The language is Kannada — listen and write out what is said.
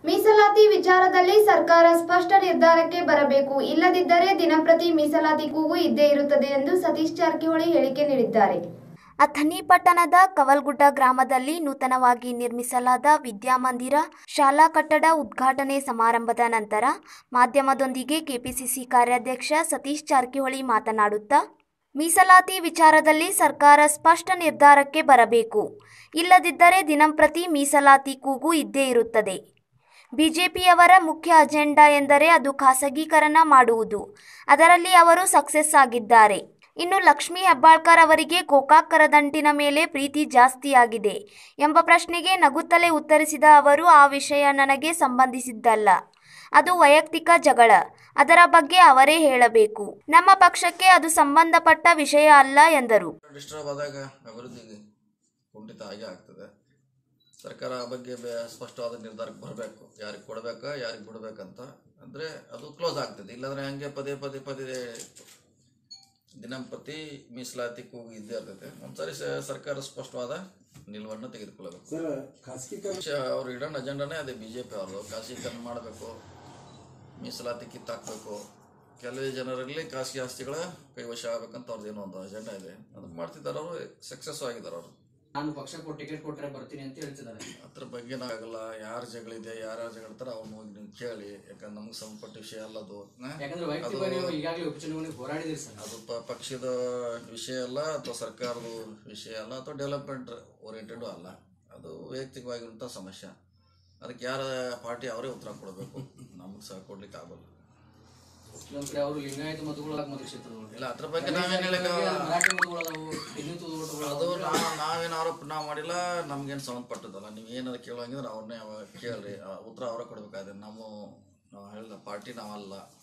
ಮೀಸಲಾತಿ ವಿಚಾರದಲ್ಲಿ ಸರ್ಕಾರ ಸ್ಪಷ್ಟ ನಿರ್ಧಾರಕ್ಕೆ ಬರಬೇಕು ಇಲ್ಲದಿದ್ದರೆ ದಿನಂಪ್ರತಿ ಮೀಸಲಾತಿ ಕೂಗು ಇದ್ದೇ ಇರುತ್ತದೆ ಎಂದು ಸತೀಶ್ ಜಾರಕಿಹೊಳಿ ಹೇಳಿಕೆ ನೀಡಿದ್ದಾರೆ ಅಥಣಿ ಪಟ್ಟಣದ ಕವಲ್ಗುಡ್ಡ ಗ್ರಾಮದಲ್ಲಿ ನೂತನವಾಗಿ ನಿರ್ಮಿಸಲಾದ ವಿದ್ಯಾಮಂದಿರ ಶಾಲಾ ಕಟ್ಟಡ ಉದ್ಘಾಟನೆ ಸಮಾರಂಭದ ನಂತರ ಮಾಧ್ಯಮದೊಂದಿಗೆ ಕೆಪಿಸಿಸಿ ಕಾರ್ಯಾಧ್ಯಕ್ಷ ಸತೀಶ್ ಜಾರಕಿಹೊಳಿ ಮಾತನಾಡುತ್ತಾ ಮೀಸಲಾತಿ ವಿಚಾರದಲ್ಲಿ ಸರ್ಕಾರ ಸ್ಪಷ್ಟ ನಿರ್ಧಾರಕ್ಕೆ ಬರಬೇಕು ಇಲ್ಲದಿದ್ದರೆ ದಿನಂಪ್ರತಿ ಮೀಸಲಾತಿ ಕೂಗು ಇದ್ದೇ ಇರುತ್ತದೆ ಬಿಜೆಪಿಯವರ ಮುಖ್ಯ ಅಜೆಂಡಾ ಎಂದರೆ ಅದು ಖಾಸಗೀಕರಣ ಮಾಡುವುದು ಅದರಲ್ಲಿ ಅವರು ಸಕ್ಸೆಸ್ ಆಗಿದ್ದಾರೆ ಇನ್ನು ಲಕ್ಷ್ಮೀ ಹೆಬ್ಬಾಳ್ಕರ್ ಅವರಿಗೆ ಗೋಕಾಕ್ ಕರದಂಟಿನ ಮೇಲೆ ಪ್ರೀತಿ ಜಾಸ್ತಿಯಾಗಿದೆ ಎಂಬ ಪ್ರಶ್ನೆಗೆ ನಗುತ್ತಲೇ ಉತ್ತರಿಸಿದ ಅವರು ಆ ವಿಷಯ ನನಗೆ ಸಂಬಂಧಿಸಿದ್ದಲ್ಲ ಅದು ವೈಯಕ್ತಿಕ ಜಗಳ ಅದರ ಬಗ್ಗೆ ಅವರೇ ಹೇಳಬೇಕು ನಮ್ಮ ಪಕ್ಷಕ್ಕೆ ಅದು ಸಂಬಂಧಪಟ್ಟ ವಿಷಯ ಅಲ್ಲ ಎಂದರು ಡಿಸ್ಟರ್ಬ್ ಆದಾಗ ಅಭಿವೃದ್ಧಿಗೆ ಕುಂಠಿತ ಆಗೇ ಆಗ್ತದೆ ಸರ್ಕಾರ ಆ ಬಗ್ಗೆ ಬೆ ಸ್ಪಷ್ಟವಾದ ನಿರ್ಧಾರಕ್ಕೆ ಬರಬೇಕು ಯಾರಿಗೆ ಕೊಡಬೇಕಾ ಯಾರಿಗೆ ಬಿಡಬೇಕಂತ ಅಂದರೆ ಅದು ಕ್ಲೋಸ್ ಆಗ್ತದೆ ಇಲ್ಲಾಂದರೆ ಹಂಗೆ ಪದೇ ಪದೇ ಪದೇ ದಿನಂಪ್ರತಿ ಮೀಸಲಾತಿ ಕೂಗು ಇದ್ದೇ ಇರ್ತೈತೆ ಒಂದ್ಸರಿ ಸ- ಸರ್ಕಾರ ಸ್ಪಷ್ಟವಾದ ನಿಲುವನ್ನು ತೆಗೆದುಕೊಳ್ಳಬೇಕು ಸರ್ ಖಾಸಗೀಕರಣ ಪಕ್ಷ ಅವ್ರ ಇಡನ್ ಅಜೆಂಡಾನೇ ಅದೇ ಬಿ ಜೆ ಪಿ ಅವ್ರದ್ದು ಖಾಸಗೀಕರಣ ಮಾಡಬೇಕು ಮೀಸಲಾತಿ ಕಿತ್ತಾಕಬೇಕು ಕೆಲವೇ ಜನರಲ್ಲಿ ಖಾಸಗಿ ಆಸ್ತಿಗಳ ಕೈವಶ ಆಗ್ಬೇಕಂತ ಅವ್ರದ್ದು ಏನೋ ಒಂದು ಅಜೆಂಡಾ ಇದೆ ಅದನ್ನ ಮಾಡ್ತಿದ್ದಾರೆ ಅವರು ಸಕ್ಸಸ್ ಆಗಿದ್ದಾರೆ ಅವರು ನಾನು ಪಕ್ಷ ಕೊಟ್ಟು ಟಿಕೆಟ್ ಕೊಟ್ಟರೆ ಬರ್ತೀನಿ ಅಂತ ಹೇಳ್ತಿದ್ದಾರೆ ಅದ್ರ ಬಗ್ಗೆ ಆಗಲ್ಲ ಯಾರು ಜಗಳಿದೆ ಯಾರ್ಯಾರು ಜಗಳತಾರ ಅವ್ರನ್ನ ಹೋಗಿ ನೀವು ಕೇಳಿ ಯಾಕಂದ್ರೆ ನಮ್ಗೆ ಸಂಬಂಧಪಟ್ಟ ವಿಷಯ ಅಲ್ಲ ಅದು ಹಾ? ಯಾಕಂದ್ರೆ ವೈಯಕ್ತಿಕವಾಗಿ ನೀವು ಈಗಾಗಲೇ ಉಪಚುನಾವಣೆಗೆ ಹೋರಾಡಿದಿರಿ ಸರ್ ಅದು ಪ ಪಕ್ಷದ ವಿಷಯ ಅಲ್ಲ ಅಥವಾ ಸರ್ಕಾರದ ವಿಷಯ ಅಲ್ಲ ಅಥವಾ ಡೆವಲಪ್ಮೆಂಟ್ ಓರಿಯೆಂಟೆಡು ಅಲ್ಲ ಅದು ವೈಯಕ್ತಿಕವಾಗಿರುವಂಥ ಸಮಸ್ಯೆ ಅದಕ್ಕೆ ಯಾರ ಪಾರ್ಟಿ ಅವರೇ ಉತ್ತರ ಕೊಡಬೇಕು ನಮ್ಗೆ ಸಹ ಕೊಡ್ಲಿಕ್ಕೆ ಆಗೋಲ್ಲ ಇನ್ನೊಂದ್ ಕಡೆ ಅವರು ಲಿಂಗಾಯತ ಮತಗಳು ಮತಕ್ಷೇತ್ರ ಇಲ್ಲ ಅದ್ರ ಬಗ್ಗೆ ನಾವೇನು ಹೇಳಕ್ಕೆ ಮರಾಠಿ ಮತಗಳು ಅದಾವು ಹಿಂದುತ್ವದ ಓಟುಗಳು ಅದು ನಾವು ನಾವೇನು ಆರೋಪ ನಾವು ಮಾಡಿಲ್ಲ ನಮ್ಗೇನು ಸಂಬಂಧಪಟ್ಟದಲ್ಲ ನೀವು ಏನಾದ್ರು ಕೇಳೋಂಗಿದ್ರೆ ಅವ್ರನ್ನೇ ಕೇಳ್ರಿ ಆ ಉತ್ತರ ಅವರೇ ಕೊಡ್ಬೇಕಾದ್ರೆ ನಮ್ಮ ನಾವು ಹೇಳಿದ ಪಾರ್ಟಿ ನಾವಲ್ಲ